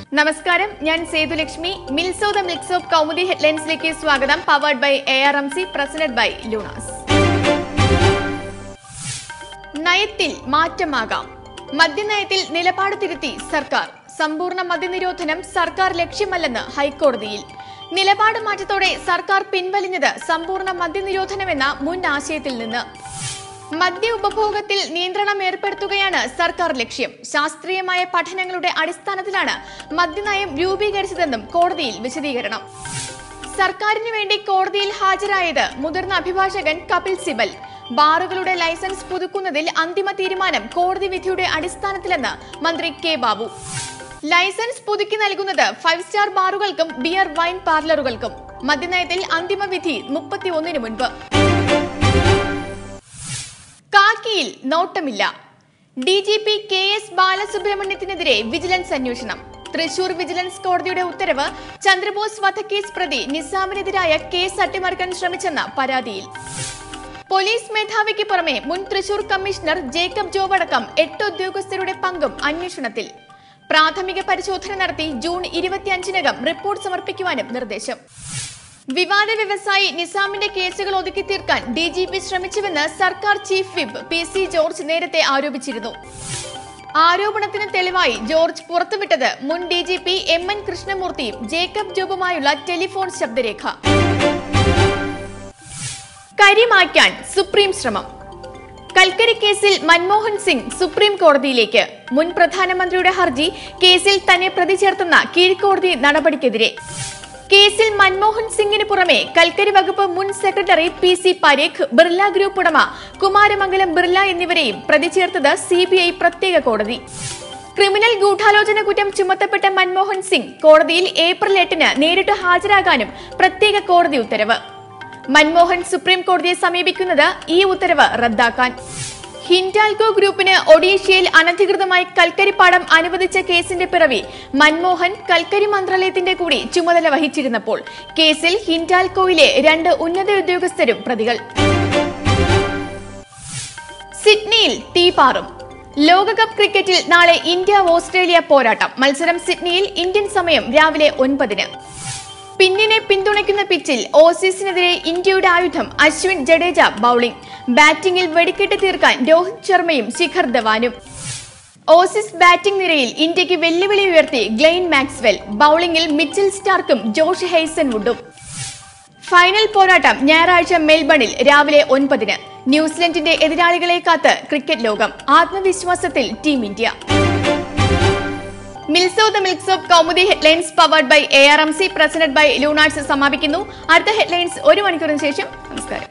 നമസ്കാരം ഞാൻ സേതുലക്ഷ്മി മിൽസോ ദ മിൽക്സ് ഓഫ് കൗമുദി ഹെഡ്ലൈൻസിലേക്ക് സ്വാഗതം powered by A R M C presented by Lunars നയത്തിൽ മാറ്റമാകാം മദ്യനയത്തിൽ നിലപാട് തിരുത്തി സർക്കാർ സമ്പൂർണ്ണ മദ്യനിരോധനം സർക്കാർ ലക്ഷ്യമല്ലെന്ന് ഹൈക്കോടതിയിൽ നിലപാട് മാറ്റത്തോടെ സർക്കാർ പിൻവലിഞ്ഞത് സമ്പൂർണ്ണ മദ്യനിരോധനമെന്ന മുൻ ആശയത്തിൽ നിന്ന് മദ്യ ഉപഭോഗത്തിൽ നിയന്ത്രണം ഏർപ്പെടുത്തുകയാണ് സർക്കാർ ലക്ഷ്യം ശാസ്ത്രീയമായ പഠനങ്ങളുടെ അടിസ്ഥാനത്തിലാണ് മദ്യനയം രൂപീകരിച്ചതെന്നും കോടതിയിൽ വിശദീകരണം സർക്കാരിന് വേണ്ടി കോടതിയിൽ ഹാജരായത് മുതിർന്ന അഭിഭാഷകൻ കപിൽ സിബൽ ബാറുകളുടെ ലൈസൻസ് പുതുക്കുന്നതിൽ അന്തിമ തീരുമാനം കോടതി വിധിയുടെ അടിസ്ഥാനത്തിലെന്ന് മന്ത്രി കെ ബാബു ലൈസൻസ് പുതുക്കി നൽകുന്നത് ഫൈവ് സ്റ്റാർ ബാറുകൾക്കും ബിയർ വൈൻ പാർലറുകൾക്കും മദ്യനയത്തിൽ അന്തിമ വിധി മുപ്പത്തി ഒന്നിന് മുൻപ് കാക്കിയിൽ നോട്ടമില്ല D G P K S ബാലസുബ്രഹ്മണ്യത്തിനെതിരെ വിജിലൻസ് അന്വേഷണം തൃശൂർ വിജിലൻസ് കോടതിയുടെ ഉത്തരവ് ചന്ദ്രബോസ് വധക്കേസ് പ്രതി നിസാമിനെതിരായ കേസ് അട്ടിമറിക്കാൻ ശ്രമിച്ചെന്ന പരാതിയിൽ പോലീസ് മേധാവിക്ക് പുറമെ മുൻ തൃശൂർ കമ്മീഷണർ ജേക്കബ് ജോബ് അടക്കം എട്ട് ഉദ്യോഗസ്ഥരുടെ പങ്കും അന്വേഷണത്തിൽ പ്രാഥമിക പരിശോധന നടത്തി ജൂൺ ഇരുപത്തിയഞ്ചിനകം റിപ്പോർട്ട് സമർപ്പിക്കുവാനും നിർദ്ദേശം വിവാദ വ്യവസായി നിസാമിന്റെ കേസുകൾ ഒതുക്കി തീർക്കാൻ ഡി ജി പി ശ്രമിച്ചുവെന്ന് സർക്കാർ chief whip P C George നേരത്തെ ആരോപിച്ചിരുന്നു ആരോപണത്തിന് തെളിവായി ജോർജ് പുറത്തുവിട്ടത് മുൻ D G P M N കൃഷ്ണമൂർത്തിയും ജേക്കബ് ജോബുമായുള്ള ടെലിഫോൺ ശബ്ദരേഖ കരിമായ്ക്കാൻ സുപ്രീം ശ്രമം കൽക്കരി കേസിൽ മൻമോഹൻ സിംഗ് സുപ്രീം കോടതിയിലേക്ക് മുൻ പ്രധാനമന്ത്രിയുടെ ഹർജി കേസിൽ തന്നെ പ്രതി ചേർത്തുന്ന കീഴ്ക്കോടതി നടപടിക്കെതിരെ കേസിൽ മൻമോഹൻ സിംഗിന് പുറമെ കൽക്കരി വകുപ്പ് മുൻ secretary P C Parekh Birla group ഉടമ കുമാരമംഗലം ബിർല എന്നിവരെയും പ്രതി ചേർത്തത് സി ബി ഐ പ്രത്യേക കോടതി ക്രിമിനൽ ഗൂഢാലോചന കുറ്റം ചുമത്തപ്പെട്ട മൻമോഹൻ സിംഗ് കോടതിയിൽ ഏപ്രിൽ എട്ടിന് നേരിട്ട് ഹാജരാകാനും പ്രത്യേക കോടതി ഉത്തരവ് മൻമോഹൻ സുപ്രീം കോടതിയെ സമീപിക്കുന്നത് ഈ ഉത്തരവ് റദ്ദാക്കാൻ ഹിൻഡാൽകോ ഗ്രൂപ്പിന് ഒഡീഷയിൽ അനധികൃതമായി കൽക്കരിപ്പാടം അനുവദിച്ച കേസിന്റെ പിറവി മൻമോഹൻ കൽക്കരി മന്ത്രാലയത്തിന്റെ കൂടി ചുമതല വഹിച്ചിരുന്നപ്പോൾ കേസിൽ ഹിൻഡാൽകോയിലെ രണ്ട് ഉന്നത ഉദ്യോഗസ്ഥരും പ്രതികൾ സിഡ്നിയിൽ തീപാറും ലോകകപ്പ് ക്രിക്കറ്റിൽ നാളെ ഇന്ത്യ ഓസ്ട്രേലിയ പോരാട്ടം മത്സരം സിഡ്നിയിൽ ഇന്ത്യൻ സമയം രാവിലെ ഒൻപതിന് പിന്നിനെ പിന്തുണയ്ക്കുന്ന പിച്ചിൽ ഓസീസിനെതിരെ ഇന്ത്യയുടെ ആയുധം അശ്വിൻ ജഡേജ ബൌളിംഗ് ബാറ്റിംഗിൽ വെടിക്കെട്ട് തീർക്കാൻ രോഹിത് ശർമ്മയും ശിഖർ ധവാനും ഓസീസ് ബാറ്റിംഗ് നിരയിൽ ഇന്ത്യക്ക് വെല്ലുവിളി ഉയർത്തി ഗ്ലെയിൻ മാക്സ്വെൽ ബൌളിംഗിൽ മിച്ചൽ സ്റ്റാർക്കും ജോഷ് ഹെയ്സൺവുഡും ഫൈനൽ പോരാട്ടം ഞായറാഴ്ച മെൽബണിൽ രാവിലെ ഒൻപതിന് ന്യൂസിലൻഡിന്റെ എതിരാളികളെ കാത്ത് ക്രിക്കറ്റ് ലോകം ആത്മവിശ്വാസത്തിൽ ടീം ഇന്ത്യ മിൽസോ the milks of Kaumudi headlines powered by A R M C presented by Lunars സമാപിക്കുന്നു അടുത്ത ഹെഡ്ലൈൻസ് ഒരു മണിക്കൂറിന് ശേഷം നമസ്കാരം